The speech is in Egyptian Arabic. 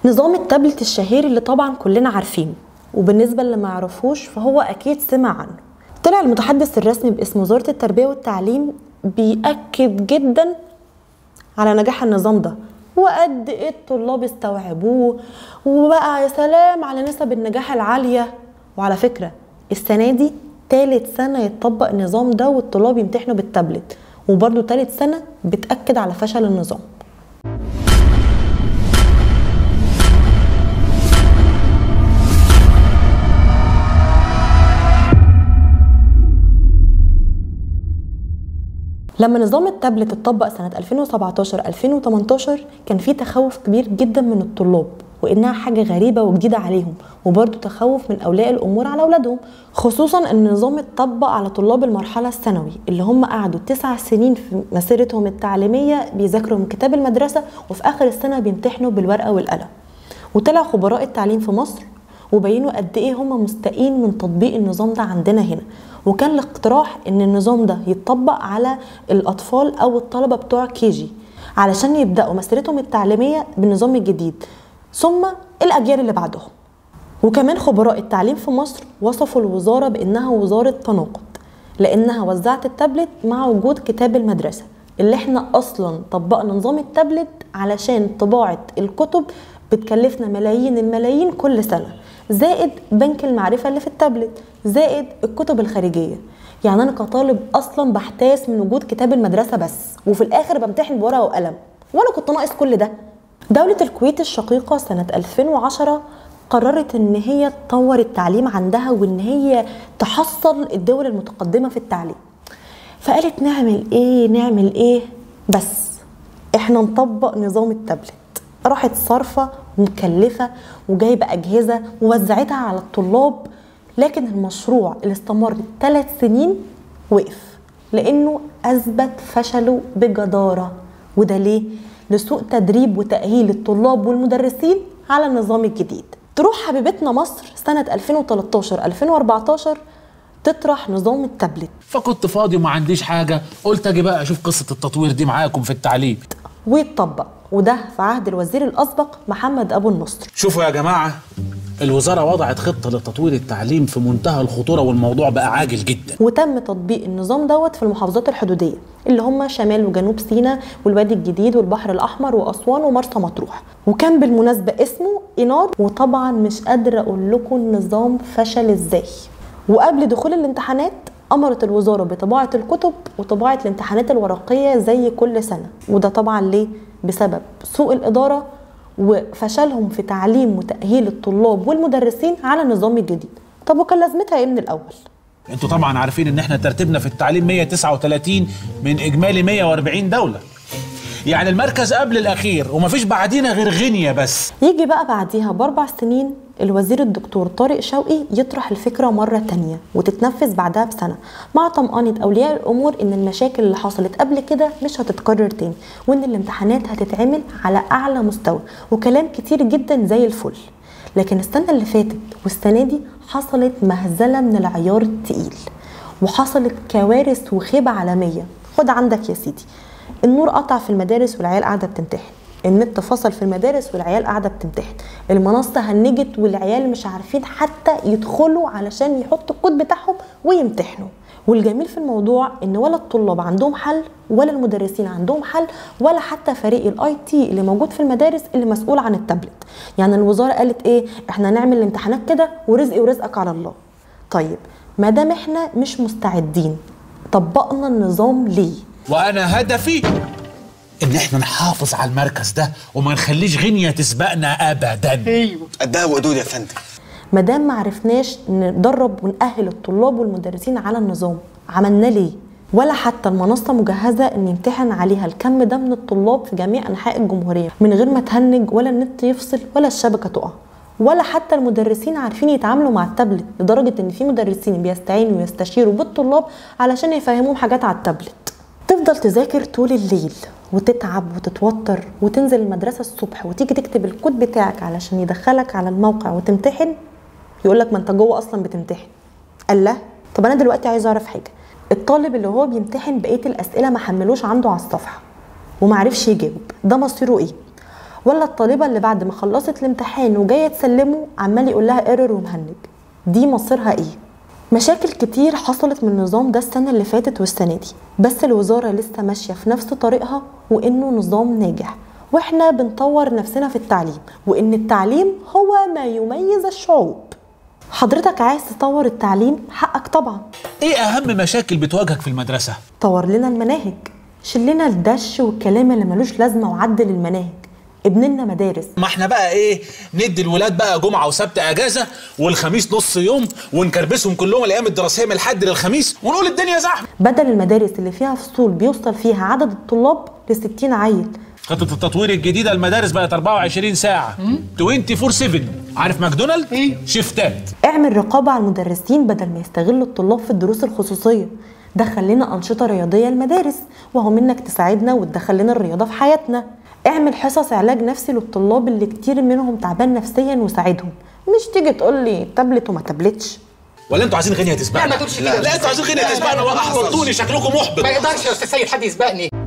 نظام التابلت الشهير اللي طبعا كلنا عارفينه وبالنسبة اللي ما يعرفوش فهو أكيد سمع عنه طلع المتحدث الرسمي باسم وزارة التربية والتعليم بيأكد جدا على نجاح النظام ده وقد ايه الطلاب استوعبوه وبقى يا سلام على نسب النجاح العالية وعلى فكرة السنة دي تالت سنة يتطبق النظام ده والطلاب يمتحنوا بالتابلت وبرضه تالت سنة بتأكد على فشل النظام لما نظام التابلت اتطبق سنة 2017 2018 كان في تخوف كبير جدا من الطلاب وانها حاجة غريبة وجديدة عليهم وبرضه تخوف من اولياء الامور على اولادهم خصوصا ان النظام اتطبق على طلاب المرحلة الثانوي اللي هم قعدوا تسع سنين في مسيرتهم التعليمية بيذاكروا من كتاب المدرسة وفي اخر السنة بيمتحنوا بالورقة والقلم وطلع خبراء التعليم في مصر وبينوا قد ايه هم مستائين من تطبيق النظام ده عندنا هنا وكان الاقتراح ان النظام ده يتطبق على الاطفال او الطلبه بتوع كيجي علشان يبداوا مسيرتهم التعليميه بالنظام الجديد ثم الاجيال اللي بعدهم وكمان خبراء التعليم في مصر وصفوا الوزاره بانها وزاره تناقض لانها وزعت التابلت مع وجود كتاب المدرسه اللي احنا اصلا طبقنا نظام التابلت علشان طباعه الكتب بتكلفنا ملايين الملايين كل سنه زائد بنك المعرفه اللي في التابلت زائد الكتب الخارجيه يعني انا كطالب اصلا بحتاس من وجود كتاب المدرسه بس وفي الاخر بمتحن بورقه وقلم وانا كنت ناقص كل ده دوله الكويت الشقيقه سنه 2010 قررت ان هي تطور التعليم عندها وان هي تحصل الدول المتقدمه في التعليم فقالت نعمل ايه نعمل ايه بس احنا نطبق نظام التابلت راحت صارفه ومكلفه وجايبه اجهزه ووزعتها على الطلاب لكن المشروع اللي استمر ثلاث سنين وقف لانه اثبت فشله بجداره وده ليه لسوء تدريب وتاهيل الطلاب والمدرسين على النظام الجديد تروح حبيبتنا مصر سنه 2013 2014 تطرح نظام التابلت فكنت فاضي وما عنديش حاجه قلت اجي بقى اشوف قصه التطوير دي معاكم في التعليم ويتطبق وده في عهد الوزير الاسبق محمد ابو النصر شوفوا يا جماعه الوزاره وضعت خطه لتطوير التعليم في منتهى الخطوره والموضوع بقى عاجل جدا وتم تطبيق النظام دوت في المحافظات الحدوديه اللي هم شمال وجنوب سيناء والوادي الجديد والبحر الاحمر واسوان ومرسى مطروح وكان بالمناسبه اسمه انار وطبعا مش قادره اقول لكم النظام فشل ازاي وقبل دخول الامتحانات امرت الوزاره بطباعه الكتب وطباعه الامتحانات الورقيه زي كل سنه وده طبعا ليه بسبب سوء الاداره وفشلهم في تعليم وتاهيل الطلاب والمدرسين على النظام الجديد طب وكان لازمتها ايه من الاول انتوا طبعا عارفين ان احنا ترتيبنا في التعليم 139 من اجمالي 140 دوله يعني المركز قبل الاخير ومفيش بعدينا غير غينيا بس يجي بقى بعديها باربع سنين الوزير الدكتور طارق شوقي يطرح الفكره مره تانية وتتنفذ بعدها بسنه مع طمانه اولياء الامور ان المشاكل اللي حصلت قبل كده مش هتتكرر تاني وان الامتحانات هتتعمل على اعلى مستوى وكلام كتير جدا زي الفل لكن السنه اللي فاتت والسنه دي حصلت مهزله من العيار التقيل وحصلت كوارث وخيبه عالميه خد عندك يا سيدي النور قطع في المدارس والعيال قاعده بتمتحن النت فصل في المدارس والعيال قاعده بتمتحن المنصه هنجت والعيال مش عارفين حتى يدخلوا علشان يحطوا الكود بتاعهم ويمتحنوا والجميل في الموضوع ان ولا الطلاب عندهم حل ولا المدرسين عندهم حل ولا حتى فريق الاي تي اللي موجود في المدارس اللي مسؤول عن التابلت يعني الوزاره قالت ايه احنا نعمل الامتحانات كده ورزقي ورزقك على الله طيب ما دام احنا مش مستعدين طبقنا النظام ليه وانا هدفي ان احنا نحافظ على المركز ده وما نخليش غينيا تسبقنا ابدا ايوه قدها وقدود يا فندم ما دام ما عرفناش ندرب ونأهل الطلاب والمدرسين على النظام عملنا ليه ولا حتى المنصة مجهزة ان يمتحن عليها الكم ده من الطلاب في جميع انحاء الجمهورية من غير ما تهنج ولا النت يفصل ولا الشبكة تقع ولا حتى المدرسين عارفين يتعاملوا مع التابلت لدرجة ان في مدرسين بيستعينوا ويستشيروا بالطلاب علشان يفهموهم حاجات على التابلت تفضل تذاكر طول الليل وتتعب وتتوتر وتنزل المدرسة الصبح وتيجي تكتب الكود بتاعك علشان يدخلك على الموقع وتمتحن يقول لك ما انت جوه اصلا بتمتحن قال لا طب انا دلوقتي عايز اعرف حاجه الطالب اللي هو بيمتحن بقيه الاسئله ما حملوش عنده على الصفحه وما عرفش يجاوب ده مصيره ايه ولا الطالبه اللي بعد ما خلصت الامتحان وجايه تسلمه عمال يقول لها ايرور ومهنج دي مصيرها ايه مشاكل كتير حصلت من النظام ده السنة اللي فاتت والسنة دي بس الوزارة لسه ماشية في نفس طريقها وإنه نظام ناجح وإحنا بنطور نفسنا في التعليم وإن التعليم هو ما يميز الشعوب حضرتك عايز تطور التعليم حقك طبعا ايه اهم مشاكل بتواجهك في المدرسه طور لنا المناهج شلنا الدش والكلام اللي ملوش لازمة وعدل المناهج ابننا مدارس ما احنا بقى ايه ندي الولاد بقى جمعه وسبت اجازه والخميس نص يوم ونكربسهم كلهم الايام الدراسيه من الحد للخميس ونقول الدنيا زحمه بدل المدارس اللي فيها فصول بيوصل فيها عدد الطلاب ل 60 عيل خطه التطوير الجديده المدارس بقت 24 ساعه 24 7 عارف ماكدونالد إيه؟ شيفتات اعمل رقابة على المدرسين بدل ما يستغلوا الطلاب في الدروس الخصوصية دخل لنا أنشطة رياضية المدارس وهو منك تساعدنا وتدخل لنا الرياضة في حياتنا اعمل حصص علاج نفسي للطلاب اللي كتير منهم تعبان نفسيا وساعدهم مش تيجي تقول لي تابلت وما تابلتش ولا انتوا عايزين غنيه تسبقنا لا، ما تقولش كده. لا انتوا عايزين غنيه لا، لا، تسبقنا لا، لا، واحبطتوني شكلكم محبط ما يقدرش يا استاذ سيد حد يسبقني